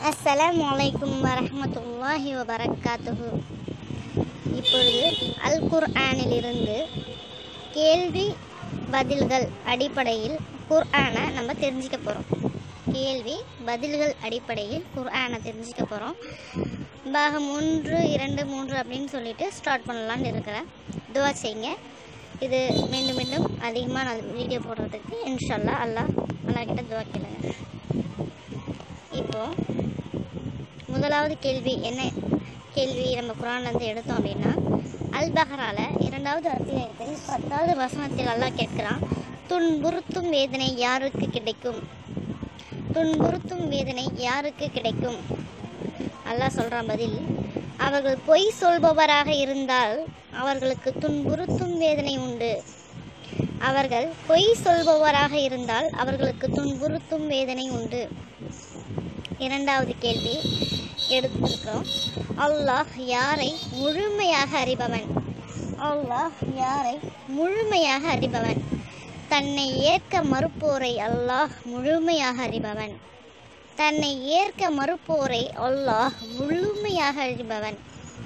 அஸ்ஸலாமு அலைக்கும் வரஹ்மத்துல்லாஹி வபரக்காத்துஹு இப்பொழுது அல் குர்ஆனிலிருந்து கேள்வி பதில்கள் அடிப்படையில் குர்ஆனை நம்ம தெரிஞ்சுக்க போகிறோம் கேள்வி பதில்கள் அடிப்படையில் குர்ஆனை தெரிஞ்சுக்க போகிறோம் பாகம் ஒன்று இரண்டு மூன்று அப்படின்னு சொல்லிட்டு ஸ்டார்ட் பண்ணலான்னு இருக்கிறேன் துவா செய்யுங்க இது மீண்டும் மீண்டும் அதிகமாக நான் வீடியோ போடுறதுக்கு இன்ஷல்லா அல்லாஹ் அல்லாஹ் கிட்ட துவா கேளுங்க இப்போது முதலாவது கேள்வி என்ன கேள்வி நம்ம குரான்லேருந்து எடுத்தோம் அப்படின்னா அல் பஹரால இரண்டாவது அத்தியாயத்தில் பத்தாவது வசனத்தில் அல்லாஹ் கேட்கிறான் துன்புறுத்தும் வேதனை யாருக்கு கிடைக்கும் துன்புறுத்தும் வேதனை யாருக்கு கிடைக்கும் அல்லாஹ் சொல்கிறான் பதில் அவர்கள் பொய் சொல்பவராக இருந்தால் அவர்களுக்கு துன்புறுத்தும் வேதனை உண்டு அவர்கள் பொய் சொல்பவராக இருந்தால் அவர்களுக்கு துன்புறுத்தும் வேதனை உண்டு இரண்டாவது கேள்வி எடுத்திருக்கிறோம் அல்லாஹ் யாரை முழுமையாக அறிபவன் அல்லாஹ் யாரை முழுமையாக அறிபவன் தன்னை ஏற்க மறுப்போரை அல்லாஹ் முழுமையாக அறிபவன் தன்னை ஏற்க மறுப்போரை அல்லாஹ் முழுமையாக அறிபவன்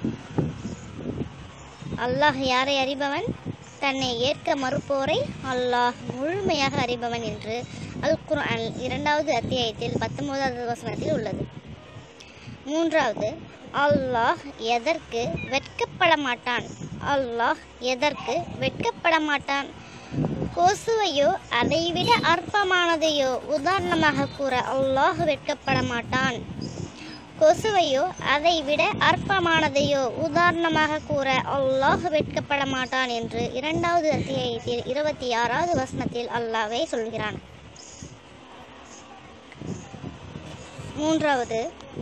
அல்லாஹ் யாரை அறிபவன் தன்னை ஏற்க மறுப்போரை அல்லாஹ் முழுமையாக அறிபவன் என்று அல் குர்ஆன் இரண்டாவது அத்தியாயத்தில் பத்தொன்பதாவது வசனத்தில் உள்ளது மூன்றாவது அல்லாஹ் எதற்கு வெட்கப்பட மாட்டான் அல்லாஹ் எதற்கு வெட்கப்பட மாட்டான் கொசுவையோ அதைவிட அற்பமானதையோ உதாரணமாக கூற அல்லாஹ் வெட்கப்பட மாட்டான் கொசுவையோ அதைவிட அற்பமானதையோ உதாரணமாக கூற அல்லாஹ் வெட்கப்பட மாட்டான் என்று இரண்டாவது அத்தியாயத்தில் இருபத்தி ஆறாவது வசனத்தில் அல்லாஹ்வே சொல்கிறான் மூன்றாவது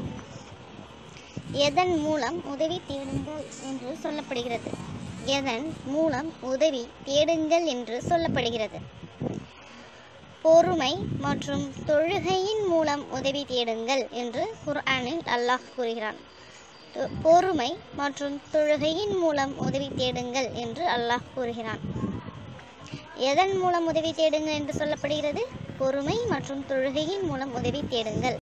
எதன் மூலம் உதவி தேடுங்கள் என்று சொல்லப்படுகிறது எதன் மூலம் உதவி தேடுங்கள் என்று சொல்லப்படுகிறது பொறுமை மற்றும் தொழுகையின் மூலம் உதவி தேடுங்கள் என்று குர்ஆனில் அல்லாஹ் கூறுகிறான் தொ- பொறுமை மற்றும் தொழுகையின் மூலம் உதவி தேடுங்கள் என்று அல்லாஹ் கூறுகிறான் எதன் மூலம் உதவி தேடுங்கள் என்று சொல்லப்படுகிறது பொறுமை மற்றும் தொழுகையின் மூலம் உதவி தேடுங்கள்